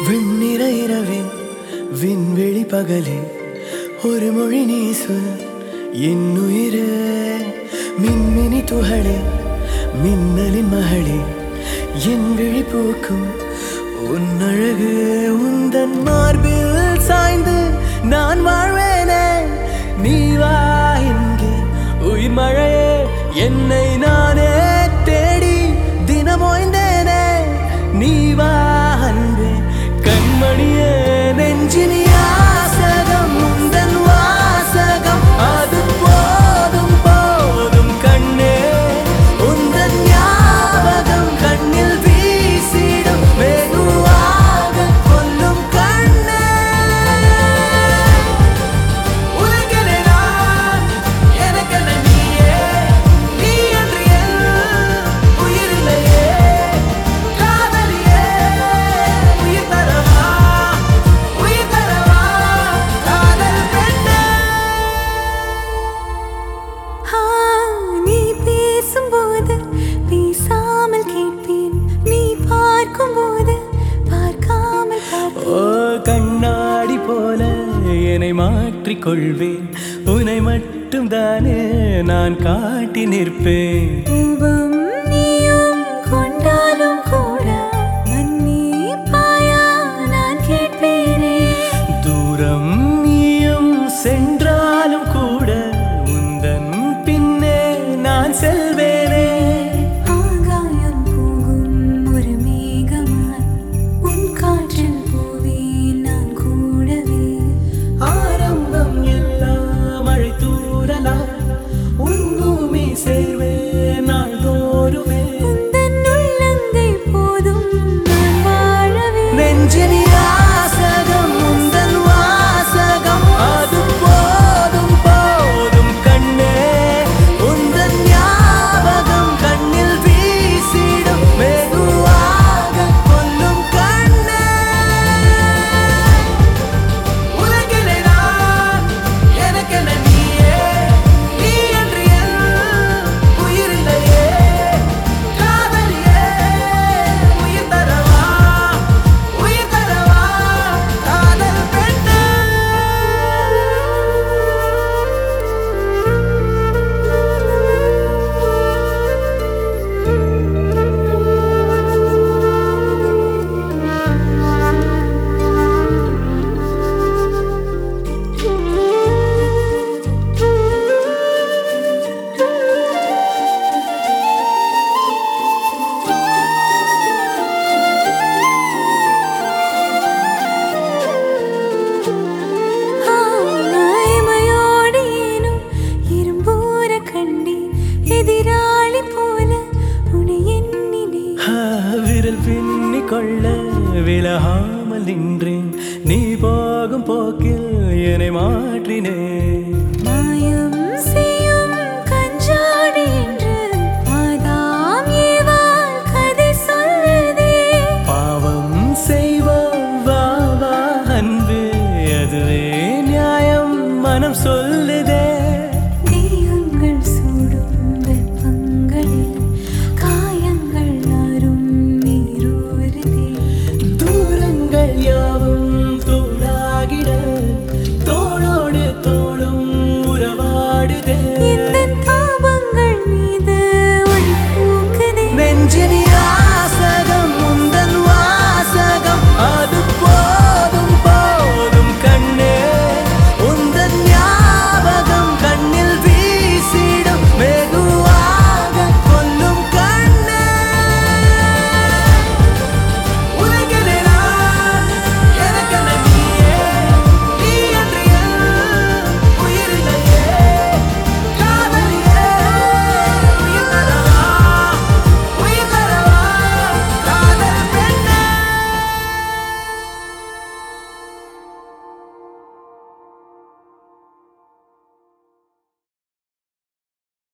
வெண்ணிற இரவே விண்வெளி பகலே ஒரு மொழி நீ சொல் என் உயிரே மின்மினி துகளே மின்னலின் மகளே என் விழி பூக்கும் உன் அழகு உந்தன் மார்பில் சாய்ந்து நான் வாழ்வேனே நீ வா இங்கே உயிர் மழையே என்னை நானே தேடி தினமோய்ந்தேனே நீ வா அன்பே கண்மணியே நெஞ்சினி ஆசகம் உந்தன் வாசகம் அது போதும் போதும் கண்ணே உந்தன் ஞாபகம் கண்ணில் வீசிடும் வெகுவாக கொல்லும் கண்ணே உலகிலே நான் எனக்கென நீயே நீ என்று என் உயிரில்லையே காதலியே உயிர் தரவா உயிர் தரவா காதல் பெண்ணே ஆ, நீ பேசும்போது பேசாமல் கேட்பேன் நீ பார்க்கும்போது பார்க்காமல் பார்ப்பேன் ஓ கண்ணாடி போல என்னை மாற்றிக்கொள்வேன் உன்னை மட்டும் தானே நான் காட்டி நிற்பேன் கோபம் நீயும் கொண்டாலும் கூட மன்னிப்பாயா நான் கேட்பேனே தூரம் நீயும் சென்றாலும் கூட உந்தன் பின்னே நான் செல்வேனே ஆகாயம் போகும் ஒரு மேகமாய் உன் காற்றில் போவேன் நான் கூடவே ஆரம்பம் எல்லாம் மழை தூரலா உன் பூமி சேர்வே நாள்தோறுமே உந்தன் உள்ளங்கை போதும் நான் வாழவே நெஞ்சினி ஆசகம் உந்தன் வாசகம் அது போதும் போதும் கண்ணே உந்தன் ஞாபகம் கண்ணில் வீசிடும் வெகுவாக கொல்லும் கண்ணே உலகிலே நான் எனக்கென நீயே நீ என்று என் உயிரில்லையே காதலியே உயிர் தரவா உயிர் தரவா காதல் பெண்ணே ஆய்மையோடு ஏனும் இரும்பூர கண்டேன் எதிராளி போல உன்னை எண்ணினேன் ஆ, விரல் பின்னி கொள்ள விலகாமல் நின்றேன் நீ போகும் போக்கில் என்னை மாற்றினேன்